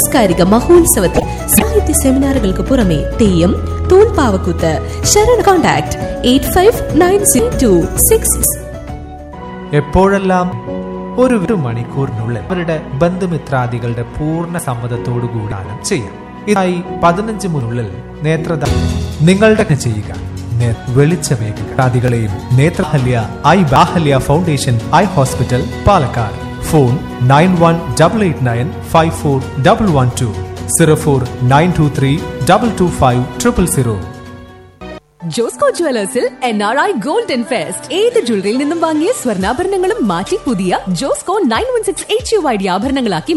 സാംസ്കാരിക മഹോത്സവത്തിൽ സാഹിത്യ സെമിനാറുകൾക്ക് പുറമെ തെയ്യം തൂൺപാവക്കൂത്ത് ശരണ contact eight five nine zero two six എപ്പോഴെല്ലാം ഒരു ഒരു മണിക്കൂറിനുള്ളിൽ അവരുടെ ബന്ധുമിത്രാദികളുടെ പൂർണ്ണ സമ്മതത്തോടു കൂടാനും ചെയ്യാം ഇതായി പതിനഞ്ച് മുനുള്ളിൽ നേത്രദാനം നിങ്ങളുടെ ചെയ്യുക നേ- വെളിച്ചമേകുക ആദികളെയും നേത്രഹല്യ ഐ ബാഹല്യ foundation eye hospital Palakkad phone nine one double eight nine five four double one two zero four nine two three double two five triple zero Josco ജുവലേഴ്സിൽ N R I golden fest ഏത് ജ്വല്ലറിയിൽ നിന്നും വാങ്ങിയ സ്വർണ്ണാഭരണങ്ങളും മാറ്റി പുതിയ Josco nine one six H U I D ആഭരണങ്ങളാക്കി